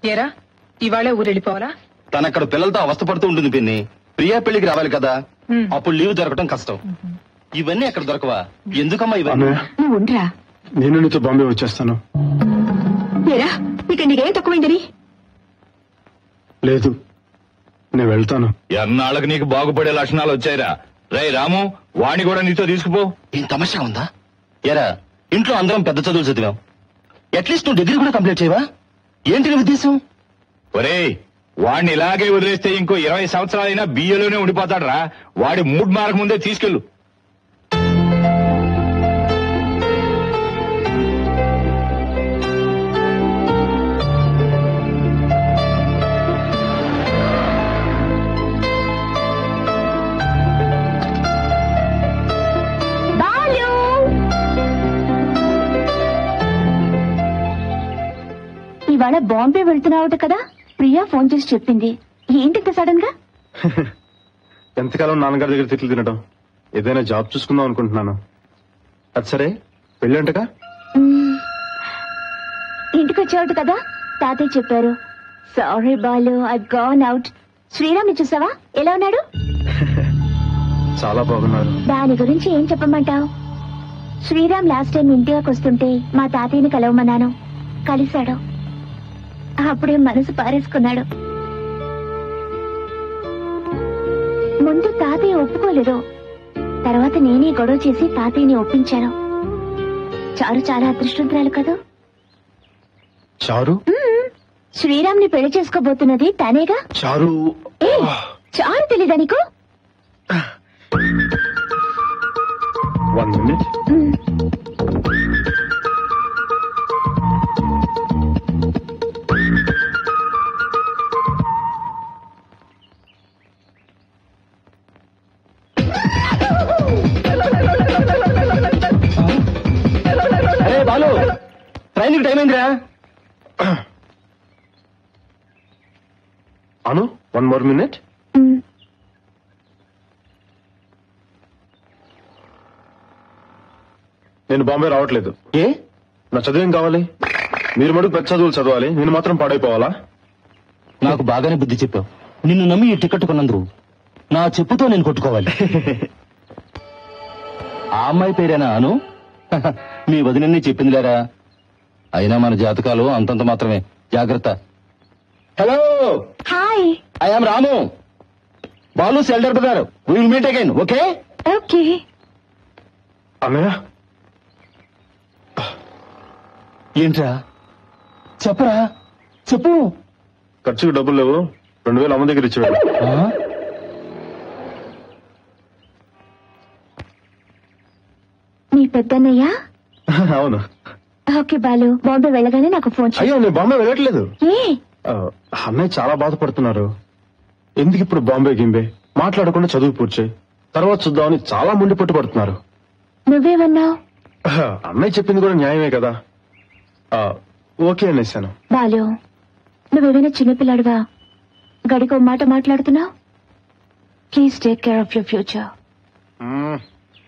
ఏరా ఇవాళే ఊరెళ్ళిపోవాలా తనక్కడ పిల్లలతో అవస్థపడుతూ ఉంటుంది పిన్ని ప్రియా పెళ్లికి రావాలి కదా హ్మ్. అప్పుడు లీవ్ దొరకడం కష్టం ఇవన్నీ ఎక్కడ దొరకవా ఎందుకమ్మా ఇవన్నీ అన్నయ్య నువ్వు ఉండరా నేను నీతో బాంబే వచ్చేస్తాను ఏరా ఇక్కడ నీకేం తక్కువైందని లేదు నేను వెళ్తాను ఎన్నాళ్ళకి నీకు బాగుపడే లక్షణాలు వచ్చాయిరా రేయ్ రాము వాణ్ణి కూడా నీతో తీసుకుపో ఏం తమాషా ఉందా ఎరా ఇంట్లో అందరం పెద్ద చదువులు చదివాం అట్లీస్ట్ నువ్వు డిగ్రీ కూడా కంప్లీట్ చేయవా ఏంటి నీ ఉద్దేశం ఒరేయ్ వాణ్ణి ఇలాగే వదిలేస్తే ఇంకో ఇరవై సంవత్సరాలైనా బియ్యలోనే ఉండిపోతాడురా వాడి మూడ్ మారక ముందే తీసుకెళ్ళు బాలు ఇవాళ బాంబే వెళ్తున్నావుట కదా ప్రియా ఫోన్ చేసి చెప్పింది ఏంటి సడన్ గా ఎంతకాలం నాన్నగారి దగ్గర తిట్లు తినడం ఏదైనా జాబ్ చూసుకుందాం అనుకుంటున్నాను అది సరే పెళ్ళి అంటగా మ్మ్. ఇంటికి వచ్చావుట కదా తాతయ్య చెప్పారు sorry Balu I gone out Sriram చూసావా ఎలా ఉన్నాడు చాలా బాగున్నారు దాని గురించి ఏం చెప్పమంటావు శ్రీరామ్ లాస్ట్ టైం ఇండియాకి వస్తుంటే మా తాతయ్యని కలవమన్నాను కలిశాడు అప్పుడే మనసు పారేసుకున్నాడు ముందు తాతయ్య ఒప్పుకోలేదు తర్వాత నేనే గొడవ చేసి తాతయ్యని ఒప్పించాను చారు చాలా అదృష్టవంతురాలు కదా చారు శ్రీరామ్ ని పెళ్లి చేసుకోబోతున్నది తనేగా చారు ఏ చారు తెలీదా నీకు వన్ మినిట్ మ్మ్. అరే బాలు ట్రైన్ టైం అయిందిరా Anu one more minute hmm. నేను బాంబే రావట్లేదు ఏ నా చదువేం కావాలి మీరు మడుగు పెద్ద చదువులు చదవాలి నేను మాత్రం పాడైపోవాలా నాకు బాగానే బుద్ధి చెప్పావు నిన్ను నమ్మి ఈ టికెట్ కొన్నందుకు నా చెప్పుతో నేను కొట్టుకోవాలి ఆ అమ్మాయి పేరేనా అను మీ వదినని చెప్పిందిలేరా అయినా మన జాతకాలు అంతంత మాత్రమే జాగ్రత్త hello hi I'm Ramu Balu elder brother will meet again okay okay అన్నయ్య ఏంట్రా చెప్పరా చెప్పు ఖర్చుకు డబ్బులు లేవు రెండు వేలు అమ్మ దగ్గర ఇచ్చి వెళ్ళు ఆ? మీ పెద్దన్నయ్య అవును ఓకే బాలు బాంబే వెళ్ళగానే నాకు ఫోన్ చేయి అయ్యో నేను బాంబే వెళ్ళట్లేదు ఏ ఆ, అన్నయ్య చాలా బాధపడుతున్నారు ఎందుకు ఇప్పుడు బాంబే గింబే మాట్లాడకుండా చదువు పూర్చేయి తర్వాత చూద్దామని చాలా ముండి పట్టు పడుతున్నారు నువ్వేమన్నావు అన్నయ్య చెప్పింది కూడా న్యాయమే కదా ఆ, ఓకే అనేసాను బాలు నువ్వేమైనా చిన్నపిల్లాడుగా గడికో మాట మాట్లాడుతున్నావు please take care of your future hmm.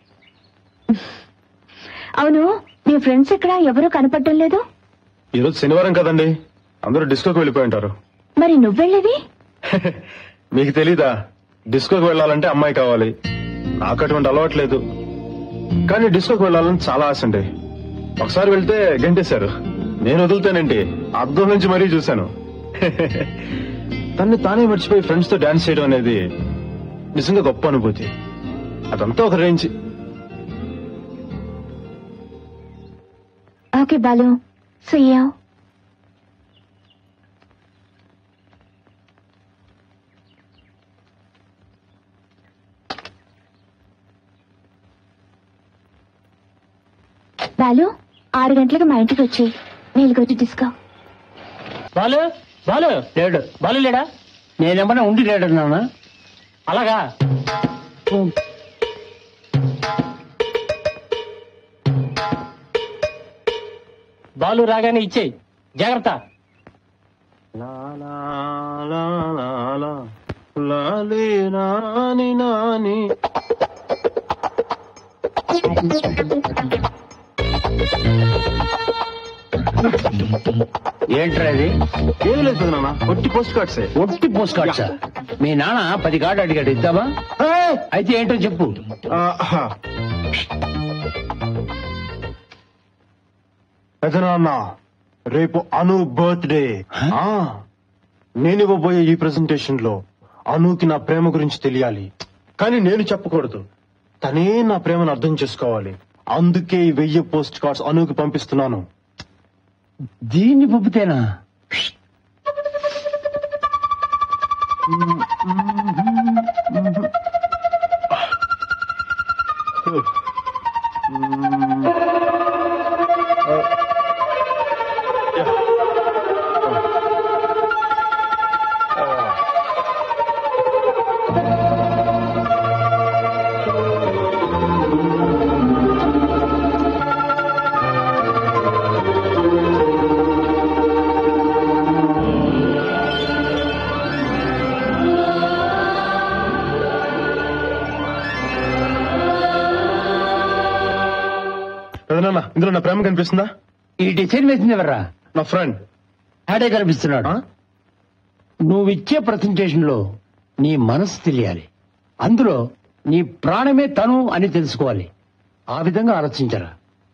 అవును నీ ఫ్రెండ్స్ ఇక్కడ ఎవరూ కనపడటం లేదు ఈరోజు శనివారం కదండి అందరూ డిస్కోకి వెళ్ళిపోయి ఉంటారు మరి నువ్వెళ్ళేది మీకు తెలీదా డిస్కోకి వెళ్ళాలంటే అమ్మాయి కావాలి నాకు అటువంటి అలవాటు లేదు కానీ డిస్కోకి వెళ్ళాలని చాలా ఆశ అండి ఒకసారి వెళ్తే గంటేశారు నేను వదులుతానండి అద్దం నుంచి మరీ చూశాను తన్ని తానే మర్చిపోయి ఫ్రెండ్స్ తో డాన్స్ చేయడం అనేది నిజంగా గొప్ప అనుభూతి అదంతా ఒక రేంజ్ ఓకే బాలు సయ్యా బాలు ఆరు గంటలకు మా ఇంటికి వచ్చి నీళ్ళకొచ్చి డిస్కో బాలు బాలు లేడు బాలు లేడా నేనేమన్నా ఉండి లేడు నాన్న అలాగా ఉమ్. బాలు రాగానే ఇచ్చేయి జాగ్రత్త లా లా లా లా లా. లాలే నాని నాని ఏంట్రా ఇది ఏం లేదు పెదనాన్న ఒట్టి పోస్ట్ కార్డ్సే ఒట్టి పోస్ట్ కార్డ్సా మీ నాన్న పది కార్డు అడిగాడు ఇద్దామా అయితే ఏంటో చెప్పు ఆహా. పెదనాన్న రేపు అను బర్త్డే ఆ, నేను ఇవ్వబోయే ఈ ప్రెజెంటేషన్ లో అనుకి నా ప్రేమ గురించి తెలియాలి కానీ నేను చెప్పకూడదు తనే నా ప్రేమను అర్థం చేసుకోవాలి అందుకే ఈ వెయ్యి పోస్ట్ కార్డ్స్ అనుకి పంపిస్తున్నాను దీన్ని పంపితేనా పెదనాన్న ఇందులో నా ప్రేమ కనిపిస్తుందా ఈ డిసైన్ వేసింది ఎవర్రా నా ఫ్రెండ్ ఆడే కనిపిస్తున్నాడు నువ్వు ఇచ్చే ప్రజెంటేషన్ లో నీ మనసు తెలియాలి అందులో నీ ప్రాణమే తను అని తెలుసుకోవాలి ఆ విధంగా ఆలోచించరా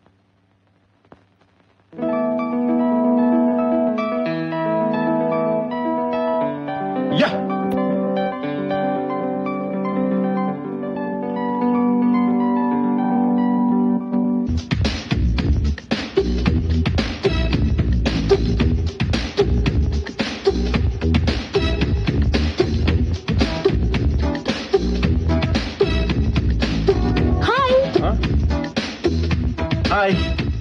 యా హాయ్ హాయ్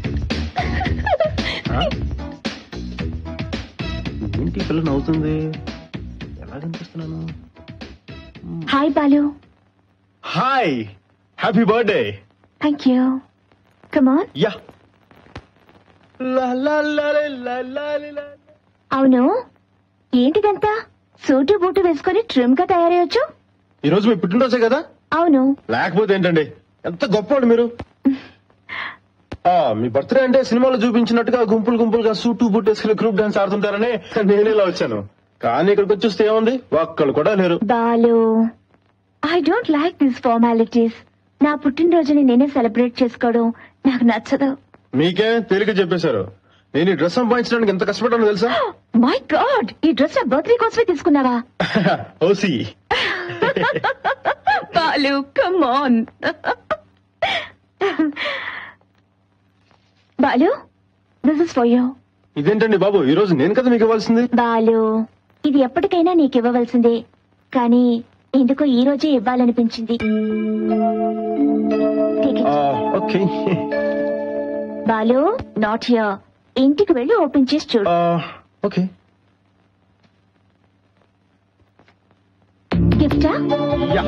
ఏంటి ఈ పిల్ల నవ్వుతుంది ఎలా కనిపిస్తున్నాను hi Balu hi happy birthday thank you come on yeah లా లా లా లే లా లా లే లా. అవును ఏంటిదంతా సూటు బూటు వేసుకొని ట్రిమ్ గా తయారయ్యొచ్చు ఈ రోజు మీ పుట్టినరోజే కదా అవును లేకపోతే ఏంటండి ఎంత గొప్పవాడు మీరు ఆ మీ బర్త్డే అంటే సినిమాలో చూపించినట్టుగా గుంపులు గుంపులుగా సూటు బూట్ వేసుకుని గ్రూప్ డాన్స్ ఆడుతుంటారని నేను ఇలా వచ్చాను కానీ ఇక్కడికి వచ్చేస్తే ఏముంది ఒక్కళ్ళు కూడా లేరు Balu I don't like this formalities నా పుట్టినరోజుని నేనే సెలబ్రేట్ చేసుకోవడం నాకు నచ్చదు మీకే తేలిక చెప్పేశారు నేను ఈ డ్రెస్ సంపాదించడానికి ఎంత కష్టపడ్డానో తెలుసా మై గాడ్ ఈ డ్రెస్ నా బర్త్డే కోసమే తీసుకున్నావా ఓసి Balu come on Balu this is for you ఇదేంటండి బాబు ఈ రోజు నేను కదా మీకు ఇవ్వాల్సింది బాలు ఇది ఎప్పటికైనా నీకు ఇవ్వవలసిందే కానీ ఎందుకో ఈ రోజే ఇవ్వాలనిపించింది Take it. Okay Balu not here ఇంటికి వెళ్ళి ఓపెన్ చేసి చూడు ఓకే గిఫ్టా yeah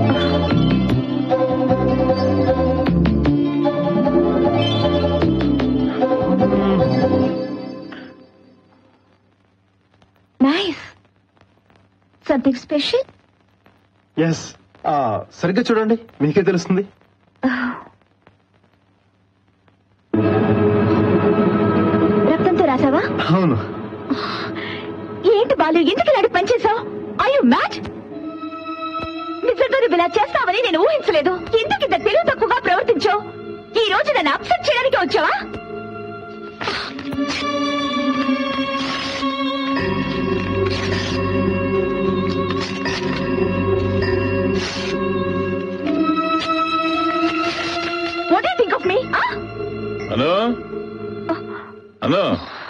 nice something special yes సరిగ్గా చూడండి మీకే తెలుస్తుంది రక్తంతో రాసావా అవును ఏంటి బాలు ఎందుకు ఇలాంటి పని చేసావు ఐ యు మ్యాడ్ నిజంగా నువ్వు ఇలా చేస్తావని నేను ఊహించలేదు ఎందుకు ఇంత తెలివి తక్కువగా ప్రవర్తించావు ఈ రోజు నన్ను అప్సెట్ చేయడానికి వచ్చావా what you think of me Anu Anu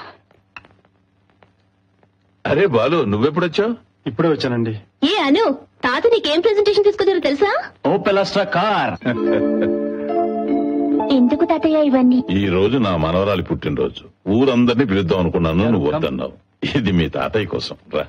అరే బాలు నువ్వెప్పుడొచ్చావు ఇప్పుడే వచ్చానండి ఏ అను తాత నీకేం ప్రెజెంటేషన్ తీసుకొచ్చారో తెలుసా ఓపెల్ అస్ట్రా కార్ ఎందుకు తాతయ్య ఇవన్నీ ఈ రోజు నా మనవరాలి పుట్టినరోజు ఊరందరినీ పిలుద్దాం అనుకున్నాను నువ్వు వద్దన్నావు ఇది మీ తాతయ్య కోసం రా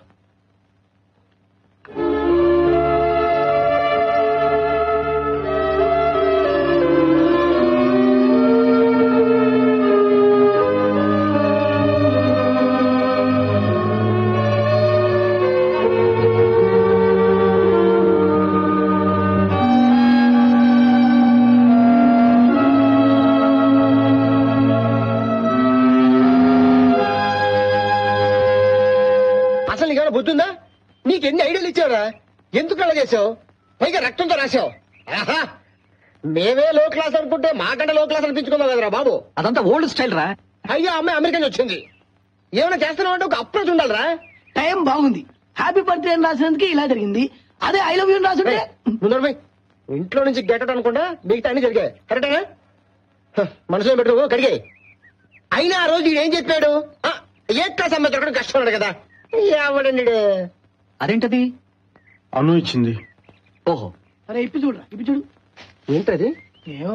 అసలు నీకేమైనా బుద్ధుందా నీకు ఎన్ని ఐడియాలు ఇచ్చావురా ఎందుకు అలా చేసావు పైగా రక్తంతో రాసావు ఆహా మేమే లో క్లాస్ అనుకుంటే మాకంటే లో క్లాస్ అనిపించుకున్నావు కదరా బాబు అదంతా ఓల్డ్ స్టైల్ రా అయ్యో అమ్మాయి అమెరికా నుంచి వచ్చింది ఏమైనా చేస్తున్నావు అంటే ఒక అప్రోచ్ ఉండాలిరా టైం బాగుంది హ్యాపీ బర్త్డే అని రాసినందుకు ఇలా జరిగింది అదే ఐ లవ్ యూ రాసుంటే రేయ్, నువ్వు నడవయ్. ఇంట్లో నుంచి గెటట్ అనుకుంటా మిగతా అన్ని జరిగాయి కరెక్టేనా హ, మనసులో పెట్టు కడిగే అయినా ఆ రోజు ఈడు ఏం చెప్పాడు ఆ, ఏ క్లాస్ అమ్మాయి దొరకడం కష్టం ఉన్నాడు కదా ఎవడండి ఈడు? అదేంటది అను ఇచ్చింది ఓహో అరే ఇప్పి చూడు ఇప్పి చూడు ఏంటది ఏమో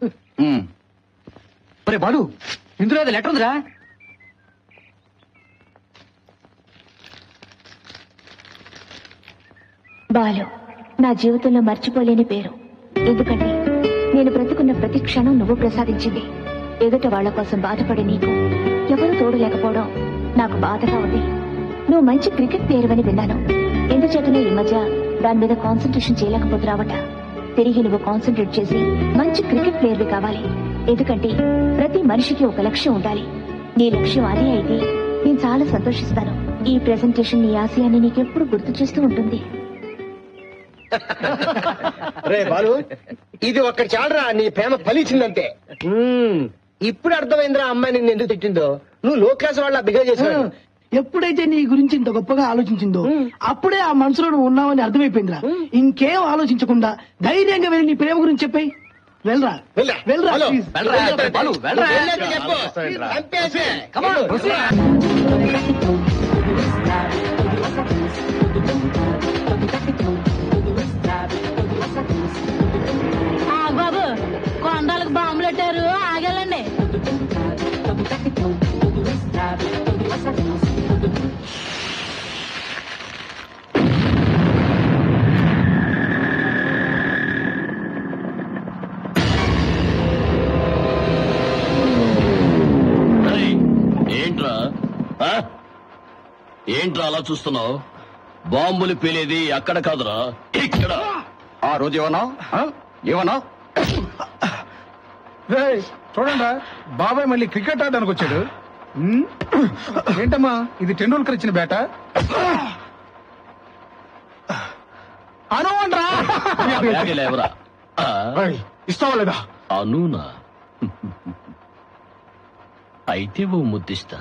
ఒరే బాలు ఇందులో అది లెటర్ ఉందిరా బాలు నా జీవితంలో మర్చిపోలేని పేరు ఎందుకంటే నేను బ్రతుకున్న ప్రతి క్షణం నువ్వు ప్రసాదించింది ఎదుట వాళ్ళ కోసం బాధపడే నీకు ఎవరు తోడు లేకపోవడం నాకు బాధగా ఉంది నువ్వు మంచి క్రికెట్ ప్లేయర్ అని విన్నాను ఎందుచేతనే ఈ మధ్య దాని మీద కాన్సన్ట్రేషన్ చేయలేకపోతున్నావట తిరిగి నువ్వు కాన్సన్ట్రేట్ చేసి మంచి క్రికెట్ ప్లేయర్వి కావాలి ఎందుకంటే ప్రతి మనిషికి ఒక లక్ష్యం ఉండాలి నీ లక్ష్యం అదే అయితే నేను చాలా సంతోషిస్తాను ఈ ప్రెజెంటేషన్ నీ ఆశయాన్ని నీకెప్పుడు గుర్తు చేస్తూ ఉంటుంది రే బాలు ఇది ఒక్కటి చాలరా నీ ప్రేమ ఫలించిందంతే మ్మ్. ఇప్పుడు అర్థమైందిరా అమ్మాయి నిన్ను ఎందుకు తిట్టిందో నువ్వు లో క్లాస్ వాళ్ళ బిహేవ్ చేసావు ఎప్పుడైతే నీ గురించి ఇంత గొప్పగా ఆలోచించిందో అప్పుడే ఆ మనసులో నువ్వు ఉన్నావని అర్థమైపోయిందిరా ఇంకేం ఆలోచించకుండా ధైర్యంగా వెళ్ళి నీ ప్రేమ గురించి చెప్పాయి వెళ్ళరా వెళ్ళరా. వెళ్ళరా హలో. please. వెళ్ళరా. బాలు, వెళ్ళరా. వెళ్ళేది చెప్పు. చంపేసి. బాబు కొండలకు బాంబులు పెట్టారు ఆగలండి ఏంట్రా ఆ? ఏంట్రా అలా చూస్తున్నావు బాంబులు పేలేది అక్కడ కాదురా ఇక్కడ ఆ రోజు ఏమన్నా ఏమన్నా చూడండి బాబాయ్ మళ్ళీ క్రికెట్ ఆడడానికి వచ్చాడు ఉమ్, ఏంటమ్మా ఇది టెండూల్కర్ ఇచ్చిన బేట అనువండ్రా బ్యాగ్ లేవరా ఆ? ఇస్తావా లేదా అనునా అయితే ఓ ముద్దిస్తా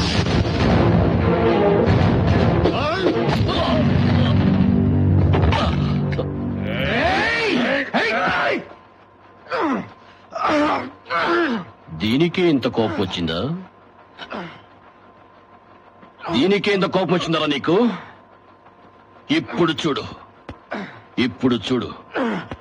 దీనికే ఇంత కోపం వచ్చిందా దీనికే ఇంత కోపం వచ్చిందరా నీకు ఇప్పుడు చూడు ఇప్పుడు చూడు